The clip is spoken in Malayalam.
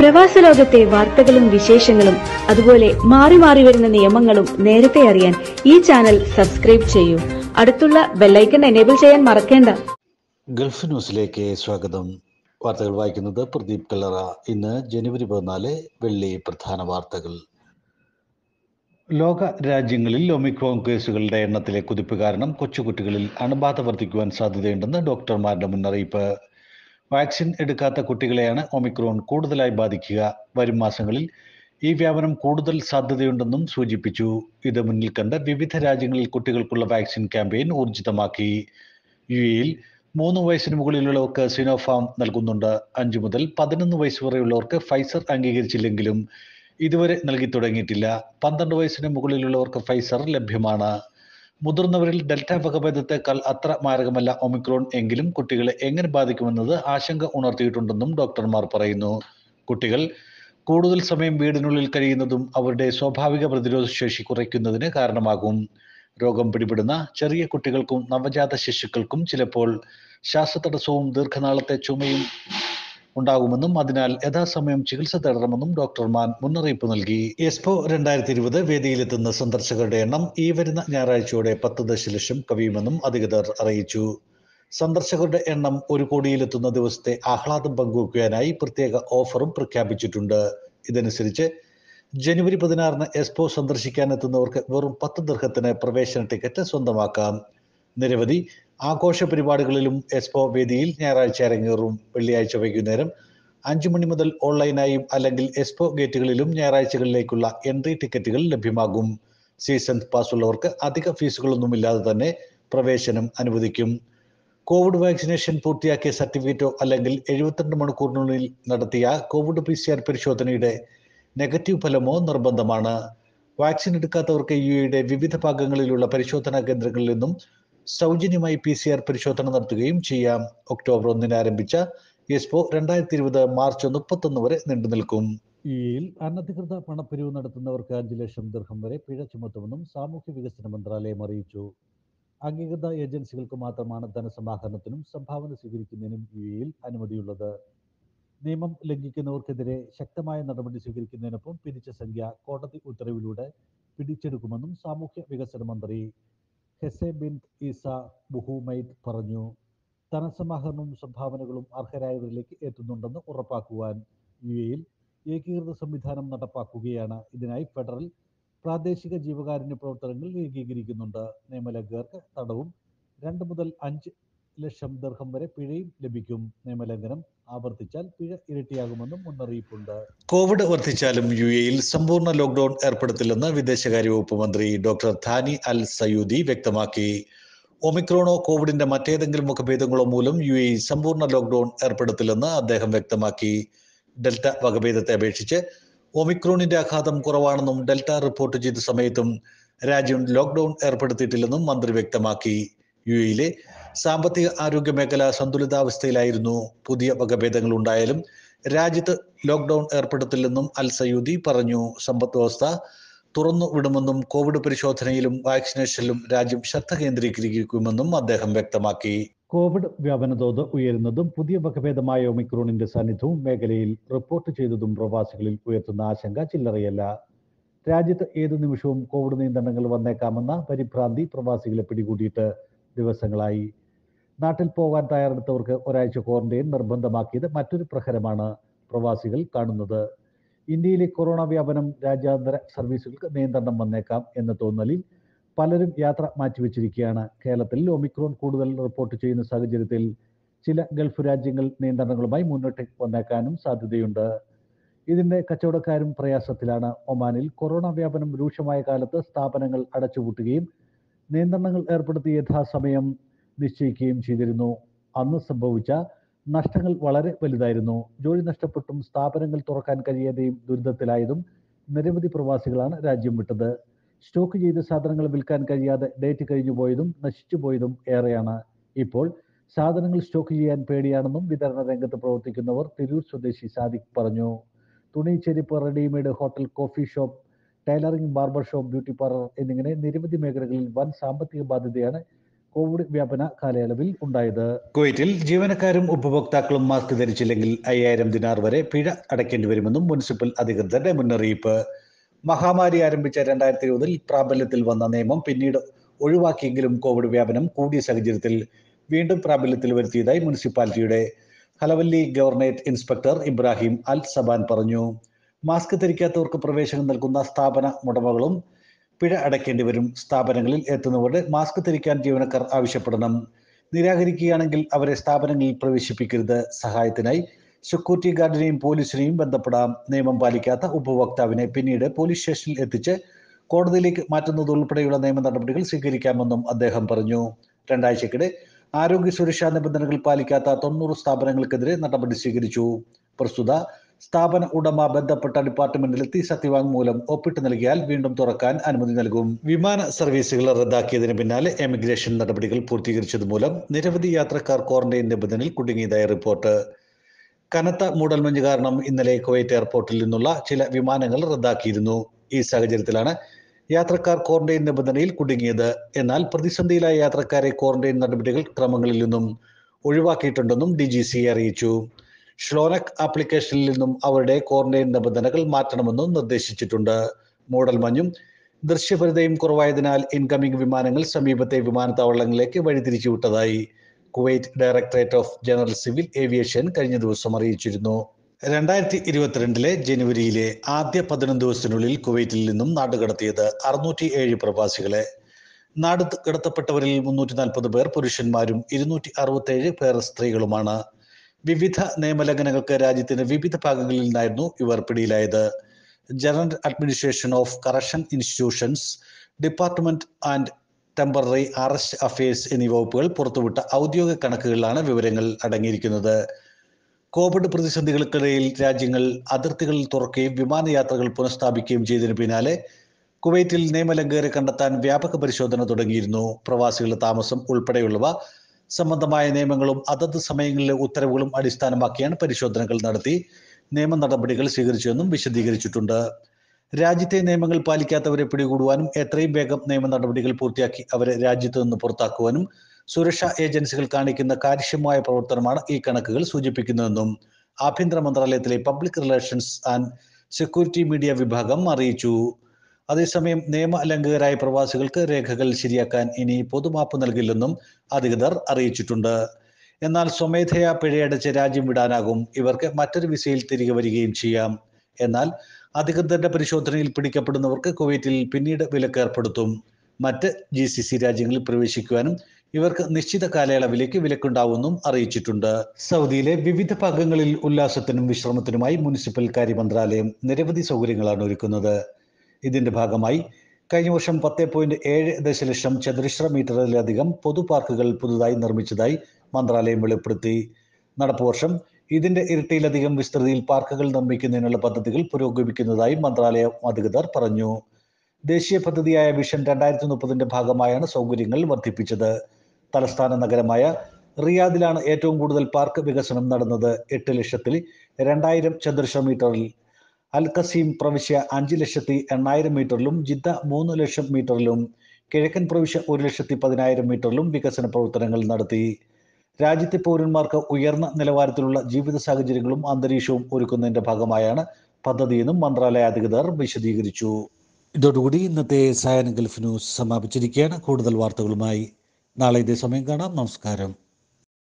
പ്രവാസ ലോകത്തെ വാർത്തകളും വിശേഷങ്ങളും അതുപോലെ മാറി മാറി വരുന്ന നിയമങ്ങളും നേരത്തെ അറിയാൻ ഈ ചാനൽ സബ്സ്ക്രൈബ് ചെയ്യൂ അടുത്തുള്ള ബെല്ലൈക്കൺ എനേബിൾ ചെയ്യാൻ മറക്കേണ്ട ഗൾഫ് ന്യൂസിലേക്ക് സ്വാഗതം വാർത്തകൾ വായിക്കുന്നത് പ്രദീപ് കല്ലറ ഇന്ന് ജനുവരി പതിനാല് വെള്ളി പ്രധാന വാർത്തകൾ ലോക രാജ്യങ്ങളിൽ ഒമിക്രോൺ കേസുകളുടെ എണ്ണത്തിലെ കുതിപ്പ് കാരണം കൊച്ചുകുട്ടികളിൽ അണുബാധ വർദ്ധിക്കുവാൻ സാധ്യതയുണ്ടെന്ന് ഡോക്ടർമാരുടെ മുന്നറിയിപ്പ് വാക്സിൻ എടുക്കാത്ത കുട്ടികളെയാണ് ഒമിക്രോൺ കൂടുതലായി ബാധിക്കുക വരും മാസങ്ങളിൽ ഈ വ്യാപനം കൂടുതൽ സാധ്യതയുണ്ടെന്നും സൂചിപ്പിച്ചു ഇത് മുന്നിൽ കണ്ട് വിവിധ രാജ്യങ്ങളിൽ കുട്ടികൾക്കുള്ള വാക്സിൻ ക്യാമ്പയിൻ ഊർജിതമാക്കി യു എയിൽ മൂന്ന് വയസ്സിന് മുകളിലുള്ളവർക്ക് സിനോഫാം നൽകുന്നുണ്ട് അഞ്ചു മുതൽ പതിനൊന്ന് വയസ്സ് വരെയുള്ളവർക്ക് ഫൈസർ അംഗീകരിച്ചില്ലെങ്കിലും ഇതുവരെ നൽകി തുടങ്ങിയിട്ടില്ല പന്ത്രണ്ട് വയസ്സിന് മുകളിലുള്ളവർക്ക് ഫൈസർ ലഭ്യമാണ് മുതിർന്നവരിൽ ഡെൽറ്റ വകഭേദത്തെക്കാൾ അത്ര മാരകമല്ല ഒമിക്രോൺ എങ്കിലും കുട്ടികളെ എങ്ങനെ ബാധിക്കുമെന്നത് ആശങ്ക ഉണർത്തിയിട്ടുണ്ടെന്നും ഡോക്ടർമാർ പറയുന്നു കുട്ടികൾ കൂടുതൽ സമയം വീടിനുള്ളിൽ കഴിയുന്നതും അവരുടെ സ്വാഭാവിക പ്രതിരോധ ശേഷി കുറയ്ക്കുന്നതിന് കാരണമാകും രോഗം പിടിപെടുന്ന ചെറിയ കുട്ടികൾക്കും നവജാത ശിശുക്കൾക്കും ചിലപ്പോൾ ശ്വാസതടസ്സവും ദീർഘനാളത്തെ ചുമയും ഉണ്ടാകുമെന്നും അതിനാൽ യഥാസമയം ചികിത്സ തേടണമെന്നും ഡോക്ടർമാർ മുന്നറിയിപ്പ് നൽകി എസ്പോ രണ്ടായിരത്തി ഇരുപത് വേദിയിലെത്തുന്ന സന്ദർശകരുടെ എണ്ണം ഈ വരുന്ന ഞായറാഴ്ചയോടെ പത്ത് ദശലക്ഷം കവിയുമെന്നും അധികൃതർ അറിയിച്ചു സന്ദർശകരുടെ എണ്ണം ഒരു കോടിയിലെത്തുന്ന ദിവസത്തെ ആഹ്ലാദം പങ്കുവയ്ക്കുവാനായി പ്രത്യേക ഓഫറും പ്രഖ്യാപിച്ചിട്ടുണ്ട് ഇതനുസരിച്ച് ജനുവരി പതിനാറിന് എസ്പോ സന്ദർശിക്കാൻ എത്തുന്നവർക്ക് വെറും പത്ത് ദീർഘത്തിന് പ്രവേശന ടിക്കറ്റ് സ്വന്തമാക്കാം നിരവധി ആഘോഷ പരിപാടികളിലും എക്സ്പോ വേദിയിൽ ഞായറാഴ്ച അരങ്ങേറും വെള്ളിയാഴ്ച വൈകുന്നേരം അഞ്ചു മണി മുതൽ ഓൺലൈനായും അല്ലെങ്കിൽ എക്സ്പോ ഗേറ്റുകളിലും ഞായറാഴ്ചകളിലേക്കുള്ള എൻട്രി ടിക്കറ്റുകൾ ലഭ്യമാകും സീസൺ പാസ് ഉള്ളവർക്ക് അധിക ഫീസുകളൊന്നുമില്ലാതെ തന്നെ പ്രവേശനം അനുവദിക്കും കോവിഡ് വാക്സിനേഷൻ പൂർത്തിയാക്കിയ സർട്ടിഫിക്കറ്റോ അല്ലെങ്കിൽ എഴുപത്തിരണ്ട് മണിക്കൂറിനുള്ളിൽ നടത്തിയ കോവിഡ് പി സി ആർ പരിശോധനയുടെ നെഗറ്റീവ് ഫലമോ നിർബന്ധമാണ് വാക്സിൻ എടുക്കാത്തവർക്ക് യു എയുടെ വിവിധ ഭാഗങ്ങളിലുള്ള പരിശോധനാ കേന്ദ്രങ്ങളിൽ നിന്നും സൗജന്യമായി പി സി ആർ പരിശോധന നടത്തുകയും ചെയ്യാം ഒക്ടോബർ ഒന്നിന് ആരംഭിച്ച എസ്പോ രണ്ടായിരത്തി ഇരുപത് മാർച്ച് മുപ്പത്തൊന്ന് വരെ നീണ്ടു നിൽക്കും യിൽ അനധികൃത പണപ്പിരിവ് നടത്തുന്നവർക്ക് അഞ്ച് ലക്ഷം ദീർഘം വരെ പിഴ ചുമത്തുമെന്നും സാമൂഹ്യ വികസന മന്ത്രാലയം അറിയിച്ചു അംഗീകൃത ഏജൻസികൾക്ക് മാത്രമാണ് ധനസമാഹരണത്തിനും സംഭാവന സ്വീകരിക്കുന്നതിനും യു എയിൽ അനുമതിയുള്ളത് നിയമം ലംഘിക്കുന്നവർക്കെതിരെ ശക്തമായ നടപടി സ്വീകരിക്കുന്നതിനൊപ്പം പിരിച്ച സംഖ്യ കോടതി ഉത്തരവിലൂടെ പിടിച്ചെടുക്കുമെന്നും സാമൂഹ്യ വികസന മന്ത്രി ഹെസെ ബിൻ ഈസ ബുഹുമൈദ് പറഞ്ഞു ധനസമാഹരണവും സംഭാവനകളും അർഹരായവരിലേക്ക് എത്തുന്നുണ്ടെന്ന് ഉറപ്പാക്കുവാൻ യു എയിൽ ഏകീകൃത സംവിധാനം നടപ്പാക്കുകയാണ് ഇതിനായി ഫെഡറൽ പ്രാദേശിക ജീവകാരുണ്യ പ്രവർത്തനങ്ങൾ ഏകീകരിക്കുന്നുണ്ട് നിയമലംഘകർക്ക് തടവും രണ്ട് മുതൽ അഞ്ച് ലക്ഷം ദീർഘം വരെ പിഴയും ലഭിക്കും നിയമലംഘനം ആവർത്തിച്ചാൽ പിഴ ഇരട്ടിയാകുമെന്നും മുന്നറിയിപ്പുണ്ട് കോവിഡ് വർദ്ധിച്ചാലും യു എയിൽ സമ്പൂർണ്ണ ലോക്ക്ഡൌൺ ഏർപ്പെടുത്തില്ലെന്ന് വിദേശകാര്യ വകുപ്പ് മന്ത്രി ഡോക്ടർ ധാനി അൽ സയൂദി വ്യക്തമാക്കി ഒമിക്രോണോ കോവിഡിന്റെ മറ്റേതെങ്കിലും മുഖഭേദങ്ങളോ മൂലം യു എ സമ്പൂർണ്ണ ലോക്ക്ഡൌൺ ഏർപ്പെടുത്തില്ലെന്ന് അദ്ദേഹം വ്യക്തമാക്കി ഡെൽറ്റ വകഭേദത്തെ അപേക്ഷിച്ച് ഒമിക്രോണിന്റെ ആഘാതം കുറവാണെന്നും ഡെൽറ്റ റിപ്പോർട്ട് ചെയ്ത സമയത്തും രാജ്യം ലോക്ക്ഡൌൺ ഏർപ്പെടുത്തിയിട്ടില്ലെന്നും മന്ത്രി വ്യക്തമാക്കി യു എയിലെ സാമ്പത്തിക ആരോഗ്യ മേഖല സന്തുലിതാവസ്ഥയിലായിരുന്നു പുതിയ വകഭേദങ്ങൾ ഉണ്ടായാലും രാജ്യത്ത് ലോക്ക്ഡൌൺ ഏർപ്പെടുത്തില്ലെന്നും അൽ സയൂദി പറഞ്ഞു സമ്പദ് വ്യവസ്ഥ തുറന്നു വിടുമെന്നും കോവിഡ് പരിശോധനയിലും വാക്സിനേഷനിലും രാജ്യം ശ്രദ്ധ കേന്ദ്രീകരിക്കുമെന്നും അദ്ദേഹം വ്യക്തമാക്കി കോവിഡ് വ്യാപനതോത് ഉയരുന്നതും പുതിയ വകഭേദമായ ഒമിക്രോണിന്റെ സാന്നിധ്യവും മേഖലയിൽ റിപ്പോർട്ട് ചെയ്തതും പ്രവാസികളിൽ ഉയർത്തുന്ന ആശങ്ക ചില്ലറയല്ല രാജ്യത്ത് ഏതു നിമിഷവും കോവിഡ് നിയന്ത്രണങ്ങൾ വന്നേക്കാമെന്ന പരിഭ്രാന്തി പ്രവാസികളെ പിടികൂടിയിട്ട് ദിവസങ്ങളായി നാട്ടിൽ പോകാൻ തയ്യാറെടുത്തവർക്ക് ഒരാഴ്ച ക്വാറന്റൈൻ നിർബന്ധമാക്കിയത് മറ്റൊരു പ്രഹരമാണ് പ്രവാസികൾ കാണുന്നത് ഇന്ത്യയിലെ കൊറോണ വ്യാപനം രാജ്യാന്തര സർവീസുകൾക്ക് നിയന്ത്രണം വന്നേക്കാം എന്ന തോന്നലിൽ പലരും യാത്ര മാറ്റിവെച്ചിരിക്കുകയാണ് കേരളത്തിൽ ഒമിക്രോൺ കൂടുതൽ റിപ്പോർട്ട് ചെയ്യുന്ന സാഹചര്യത്തിൽ ചില ഗൾഫ് രാജ്യങ്ങൾ നിയന്ത്രണങ്ങളുമായി മുന്നോട്ട് വന്നേക്കാനും സാധ്യതയുണ്ട് ഇതിന്റെ കച്ചവടക്കാരും പ്രയാസത്തിലാണ് ഒമാനിൽ കൊറോണ വ്യാപനം രൂക്ഷമായ കാലത്ത് സ്ഥാപനങ്ങൾ അടച്ചുപൂട്ടുകയും നിയന്ത്രണങ്ങൾ ഏർപ്പെടുത്തി യഥാസമയം നിശ്ചയിക്കുകയും ചെയ്തിരുന്നു അന്ന് സംഭവിച്ച നഷ്ടങ്ങൾ വളരെ വലുതായിരുന്നു ജോലി നഷ്ടപ്പെട്ടും സ്ഥാപനങ്ങൾ തുറക്കാൻ കഴിയാതെയും ദുരിതത്തിലായതും നിരവധി പ്രവാസികളാണ് രാജ്യം വിട്ടത് സ്റ്റോക്ക് ചെയ്ത സാധനങ്ങൾ വിൽക്കാൻ കഴിയാതെ ഡേറ്റ് കഴിഞ്ഞു പോയതും നശിച്ചു പോയതും ഏറെയാണ് ഇപ്പോൾ സാധനങ്ങൾ സ്റ്റോക്ക് ചെയ്യാൻ പേടിയാണെന്നും വിതരണ രംഗത്ത് പ്രവർത്തിക്കുന്നവർ തിരൂർ സ്വദേശി സാദിഖ് പറഞ്ഞു തുണി ചെരുപ്പ് readymade hotel coffee shop tailoring barber shop beauty parlour എന്നിങ്ങനെ നിരവധി മേഖലകളിൽ വൻ സാമ്പത്തിക ബാധ്യതയാണ് കോവിഡ് വ്യാപന കാലയളവിൽ ഉണ്ടായത് കുവൈറ്റിൽ ജീവനക്കാരും ഉപഭോക്താക്കളും മാസ്ക് ധരിച്ചില്ലെങ്കിൽ അയ്യായിരം ദിനാർ വരെ പിഴ അടയ്ക്കേണ്ടി വരുമെന്നും മുനിസിപ്പൽ അധികൃതരുടെ മുന്നറിയിപ്പ് മഹാമാരി ആരംഭിച്ച രണ്ടായിരത്തി ഇരുപതിൽ പ്രാബല്യത്തിൽ വന്ന നിയമം പിന്നീട് ഒഴിവാക്കിയെങ്കിലും കോവിഡ് വ്യാപനം കൂടിയ സാഹചര്യത്തിൽ വീണ്ടും പ്രാബല്യത്തിൽ വരുത്തിയതായി മുനിസിപ്പാലിറ്റിയുടെ Hawalli governorate inspector Ibrahim Al Saban പറഞ്ഞു മാസ്ക് ധരിക്കാത്തവർക്ക് പ്രവേശനം നൽകുന്ന സ്ഥാപന ഉടമകളും പിഴ അടയ്ക്കേണ്ടി വരും സ്ഥാപനങ്ങളിൽ എത്തുന്നവരുടെ മാസ്ക് ധരിക്കാൻ ജീവനക്കാർ ആവശ്യപ്പെടണം നിരാകരിക്കുകയാണെങ്കിൽ അവരെ സ്ഥാപനങ്ങളിൽ പ്രവേശിപ്പിക്കരുത് സഹായത്തിനായി സെക്യൂരിറ്റി ഗാർഡിനെയും പോലീസിനെയും ബന്ധപ്പെടാം നിയമം പാലിക്കാത്ത ഉപഭോക്താവിനെ പിന്നീട് പോലീസ് സ്റ്റേഷനിൽ എത്തിച്ച് കോടതിയിലേക്ക് മാറ്റുന്നത് ഉൾപ്പെടെയുള്ള നിയമ നടപടികൾ സ്വീകരിക്കാമെന്നും അദ്ദേഹം പറഞ്ഞു രണ്ടാഴ്ചക്കിടെ ആരോഗ്യ സുരക്ഷാ നിബന്ധനകൾ പാലിക്കാത്ത തൊണ്ണൂറ് സ്ഥാപനങ്ങൾക്കെതിരെ നടപടി സ്വീകരിച്ചു പ്രസ്തുത സ്ഥാപന ഉടമ ബന്ധപ്പെട്ട ഡിപ്പാർട്ട്മെന്റിലെത്തി സത്യവാങ്മൂലം ഒപ്പിട്ട് നൽകിയാൽ വീണ്ടും തുറക്കാൻ അനുമതി നൽകും വിമാന സർവീസുകൾ റദ്ദാക്കിയതിന് പിന്നാലെ എമിഗ്രേഷൻ നടപടികൾ പൂർത്തീകരിച്ചത് മൂലം നിരവധി യാത്രക്കാർ ക്വാറന്റൈൻ നിബന്ധനയിൽ കുടുങ്ങിയതായി റിപ്പോർട്ട് കനത്ത മൂടൽമഞ്ഞ് കാരണം ഇന്നലെ കുവൈറ്റ് എയർപോർട്ടിൽ നിന്നുള്ള ചില വിമാനങ്ങൾ റദ്ദാക്കിയിരുന്നു ഈ സാഹചര്യത്തിലാണ് യാത്രക്കാർ ക്വാറന്റൈൻ നിബന്ധനയിൽ കുടുങ്ങിയത് എന്നാൽ പ്രതിസന്ധിയിലായ യാത്രക്കാരെ ക്വാറന്റൈൻ നടപടികൾ ക്രമങ്ങളിൽ നിന്നും ഒഴിവാക്കിയിട്ടുണ്ടെന്നും ഡി ജി സി അറിയിച്ചു ഷ്ലോനക് ആപ്ലിക്കേഷനിൽ നിന്നും അവരുടെ ക്വാറന്റൈൻ നിബന്ധനകൾ മാറ്റണമെന്നും നിർദ്ദേശിച്ചിട്ടുണ്ട് മൂടൽമഞ്ഞും ദൃശ്യപരതയും കുറവായതിനാൽ ഇൻകമിംഗ് വിമാനങ്ങൾ സമീപത്തെ വിമാനത്താവളങ്ങളിലേക്ക് വഴിതിരിച്ചു വിട്ടതായി Kuwait directorate of general civil aviation കഴിഞ്ഞ ദിവസം അറിയിച്ചിരുന്നു രണ്ടായിരത്തി ഇരുപത്തിരണ്ടിലെ ജനുവരിയിലെ ആദ്യ പതിനൊന്ന് ദിവസത്തിനുള്ളിൽ കുവൈറ്റിൽ നിന്നും നാടുകടത്തിയത് അറുന്നൂറ്റി ഏഴ് പ്രവാസികളെ നാട് കടത്തപ്പെട്ടവരിൽ മുന്നൂറ്റി നാൽപ്പത് പേർ പുരുഷന്മാരും ഇരുന്നൂറ്റി അറുപത്തേഴ് പേർ സ്ത്രീകളുമാണ് വിവിധ നിയമലംഘനങ്ങൾക്ക് രാജ്യത്തിന്റെ വിവിധ ഭാഗങ്ങളിൽ നിന്നായിരുന്നു ഇവർ പിടിയിലായത് general administration of correction institutions department and temporary arrest affairs എന്നീ വകുപ്പുകൾ പുറത്തുവിട്ട ഔദ്യോഗിക കണക്കുകളിലാണ് വിവരങ്ങൾ അടങ്ങിയിരിക്കുന്നത് കോവിഡ് പ്രതിസന്ധികൾക്കിടയിൽ രാജ്യങ്ങൾ അതിർത്തികൾ തുറക്കുകയും വിമാനയാത്രകൾ പുനഃസ്ഥാപിക്കുകയും ചെയ്തതിന് പിന്നാലെ കുവൈറ്റിൽ നിയമലംഘകരെ കണ്ടെത്താൻ വ്യാപക പരിശോധന തുടങ്ങിയിരുന്നു പ്രവാസികളുടെ താമസം ഉൾപ്പെടെയുള്ളവ സംബന്ധമായ നിയമങ്ങളും അതത് സമയങ്ങളിലെ ഉത്തരവുകളും അടിസ്ഥാനമാക്കിയാണ് പരിശോധനകൾ നടത്തി നിയമ നടപടികൾ സ്വീകരിച്ചതെന്നും വിശദീകരിച്ചിട്ടുണ്ട് രാജ്യത്തെ നിയമങ്ങൾ പാലിക്കാത്തവരെ പിടികൂടുവാനും എത്രയും വേഗം നിയമ നടപടികൾ പൂർത്തിയാക്കി അവരെ രാജ്യത്തു നിന്ന് പുറത്താക്കുവാനും സുരക്ഷാ ഏജൻസികൾ കാണിക്കുന്ന കാര്യക്ഷമമായ പ്രവർത്തനമാണ് ഈ കണക്കുകൾ സൂചിപ്പിക്കുന്നതെന്നും ആഭ്യന്തര മന്ത്രാലയത്തിലെ public relations and security media വിഭാഗം അറിയിച്ചു അതേസമയം നിയമ ലംഘകരായ പ്രവാസികൾക്ക് രേഖകൾ ശരിയാക്കാൻ ഇനി പൊതുമാപ്പ് നൽകില്ലെന്നും അധികൃതർ അറിയിച്ചിട്ടുണ്ട് എന്നാൽ സ്വമേധയാ പിഴയടച്ച് രാജ്യം വിടാനാകും ഇവർക്ക് മറ്റൊരു വിസയിൽ തിരികെ വരികയും ചെയ്യാം എന്നാൽ അധികൃതരുടെ പരിശോധനയിൽ പിടിക്കപ്പെടുന്നവർക്ക് കുവൈറ്റിൽ പിന്നീട് വിലക്ക് ഏർപ്പെടുത്തും മറ്റ് ജി സി സി രാജ്യങ്ങളിൽ പ്രവേശിക്കുവാനും ഇവർക്ക് നിശ്ചിത കാലയളവിലേക്ക് വിലക്കുണ്ടാവുമെന്നും അറിയിച്ചിട്ടുണ്ട് സൗദിയിലെ വിവിധ ഭാഗങ്ങളിൽ ഉല്ലാസത്തിനും വിശ്രമത്തിനുമായി മുനിസിപ്പൽ കാര്യ മന്ത്രാലയം നിരവധി സൗകര്യങ്ങളാണ് ഒരുക്കുന്നത് ഇതിന്റെ ഭാഗമായി കഴിഞ്ഞ വർഷം പത്ത് പോയിന്റ് ഏഴ് ദശലക്ഷം ചതുരശ്ര മീറ്ററിലധികം പൊതു പാർക്കുകൾ പുതുതായി നിർമ്മിച്ചതായി മന്ത്രാലയം വെളിപ്പെടുത്തി നടപ്പ് വർഷം ഇതിന്റെ ഇരട്ടിയിലധികം വിസ്തൃതിയിൽ പാർക്കുകൾ നിർമ്മിക്കുന്നതിനുള്ള പദ്ധതികൾ പുരോഗമിക്കുന്നതായി മന്ത്രാലയം അധികൃതർ പറഞ്ഞു ദേശീയ പദ്ധതിയായ വിഷൻ രണ്ടായിരത്തി മുപ്പതിന്റെ ഭാഗമായാണ് സൗകര്യങ്ങൾ വർദ്ധിപ്പിച്ചത് തലസ്ഥാന നഗരമായ റിയാദിലാണ് ഏറ്റവും കൂടുതൽ പാർക്ക് വികസനം നടന്നത് എട്ട് ലക്ഷത്തിൽ രണ്ടായിരം ചതുരശ്ര മീറ്ററിൽ അൽ കസീം പ്രവിശ്യ അഞ്ച് ലക്ഷത്തി എണ്ണായിരം മീറ്ററിലും ജിദ്ദ മൂന്ന് ലക്ഷം മീറ്ററിലും കിഴക്കൻ പ്രവിശ്യ ഒരു ലക്ഷത്തി പതിനായിരം മീറ്ററിലും വികസന പ്രവർത്തനങ്ങൾ നടത്തി രാജ്യത്തെ പൗരന്മാർക്ക് ഉയർന്ന നിലവാരത്തിലുള്ള ജീവിത സാഹചര്യങ്ങളും അന്തരീക്ഷവും ഒരുക്കുന്നതിന്റെ ഭാഗമായാണ് പദ്ധതിയെന്നും മന്ത്രാലയ അധികൃതർ വിശദീകരിച്ചു ഇതോടുകൂടി ഇന്നത്തെ സായന ഗൾഫ് ന്യൂസ് സമാപിച്ചിരിക്കുകയാണ് കൂടുതൽ വാർത്തകളുമായി നാളെ ഇതേ സമയം കാണാം നമസ്കാരം